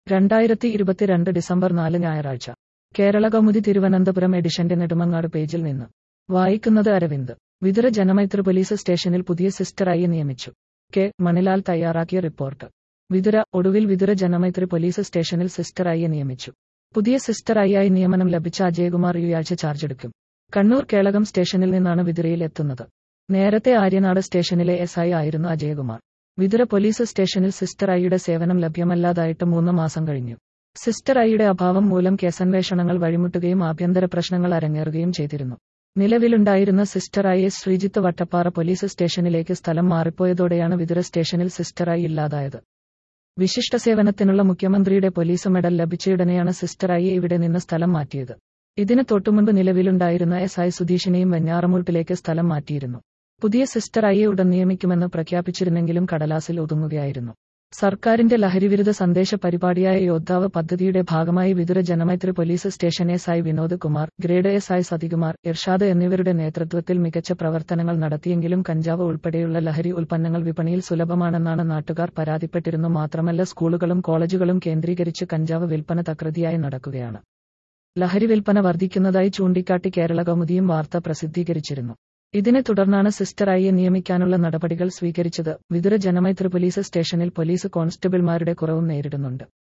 രണ്ടായിരത്തി ഇരുപത്തിരണ്ട് ഡിസംബർ നാല് ഞായറാഴ്ച കേരള കൗമുദി തിരുവനന്തപുരം എഡിഷന്റെ നെടുമങ്ങാട് പേജിൽ നിന്ന് വായിക്കുന്നത് അരവിന്ദ് വിതുര ജനമൈത്രി പോലീസ് സ്റ്റേഷനിൽ പുതിയ സിസ്റ്ററായി നിയമിച്ചു കെ മണിലാൽ തയ്യാറാക്കിയ റിപ്പോർട്ട് വിതുര ഒടുവിൽ വിതുര ജനമൈത്രി പോലീസ് സ്റ്റേഷനിൽ സിസ്റ്ററായി നിയമിച്ചു പുതിയ സിസ്റ്ററായി ആയി നിയമനം ലഭിച്ച അജയകുമാർ ഈ ആഴ്ച ചാർജെടുക്കും കണ്ണൂർ കേളകം സ്റ്റേഷനിൽ നിന്നാണ് വിതുരയിൽ എത്തുന്നത് നേരത്തെ ആര്യനാട് സ്റ്റേഷനിലെ എസ് ഐ ആയിരുന്നു അജയകുമാർ വിതുര പോലീസ് സ്റ്റേഷനിൽ സിസ്റ്റർ ഐയുടെ സേവനം ലഭ്യമല്ലാതായിട്ട് മൂന്ന് മാസം കഴിഞ്ഞു സിസ്റ്റർ ഐയുടെ അഭാവം മൂലം കേസന്വേഷണങ്ങൾ വഴിമുട്ടുകയും ആഭ്യന്തര പ്രശ്നങ്ങൾ അരങ്ങേറുകയും ചെയ്തിരുന്നു നിലവിലുണ്ടായിരുന്ന sister I S Sreejith Vattappara police സ്റ്റേഷനിലേക്ക് സ്ഥലം മാറിപ്പോയതോടെയാണ് വിതുര സ്റ്റേഷനിൽ സിസ്റ്റർ ഐ ഇല്ലാതായത് വിശിഷ്ട സേവനത്തിനുള്ള മുഖ്യമന്ത്രിയുടെ പോലീസ് മെഡൽ ലഭിച്ചയുടനെയാണ് സിസ്റ്റർ ഐയെ ഇവിടെ നിന്ന് സ്ഥലം മാറ്റിയത് ഇതിന് തൊട്ടുമുൻപ് നിലവിലുണ്ടായിരുന്ന എസ് ഐ സുധീഷിനെയും വെഞ്ഞാറമൂട്ടിലേക്ക് സ്ഥലം മാറ്റിയിരുന്നു പുതിയ സിസ്റ്റർ ഐയെ ഉടൻ നിയമിക്കുമെന്ന് പ്രഖ്യാപിച്ചിരുന്നെങ്കിലും കടലാസിൽ ഒതുങ്ങുകയായിരുന്നു സർക്കാരിന്റെ ലഹരിവിരുദ്ധ സന്ദേശ പരിപാടിയായ യോദ്ധാവ് പദ്ധതിയുടെ ഭാഗമായി Vithura Janamaithri police station S I Vinod Kumar grade S I Sathikumar Irshad എന്നിവരുടെ നേതൃത്വത്തിൽ മികച്ച പ്രവർത്തനങ്ങൾ നടത്തിയെങ്കിലും കഞ്ചാവ് ഉൾപ്പെടെയുള്ള ലഹരി ഉൽപ്പന്നങ്ങൾ വിപണിയിൽ സുലഭമാണെന്നാണ് നാട്ടുകാർ പരാതിപ്പെട്ടിരുന്നു മാത്രമല്ല സ്കൂളുകളും കോളേജുകളും കേന്ദ്രീകരിച്ച് കഞ്ചാവ് വിൽപ്പന തകൃതിയായി നടക്കുകയാണ് ലഹരി വിൽപ്പന വർദ്ധിക്കുന്നതായി ചൂണ്ടിക്കാട്ടി കേരള കൗമുദിയും വാർത്ത പ്രസിദ്ധീകരിച്ചിരുന്നു ഇതിനെ തുടർന്നാണ് സിസ്റ്റർ ഐയെ നിയമിക്കാനുള്ള നടപടികൾ സ്വീകരിച്ചത് വിതുര ജനമൈത്രി പോലീസ് സ്റ്റേഷനിൽ പോലീസ് കോൺസ്റ്റബിൾമാരുടെ കുറവും നേരിടുന്നുണ്ട്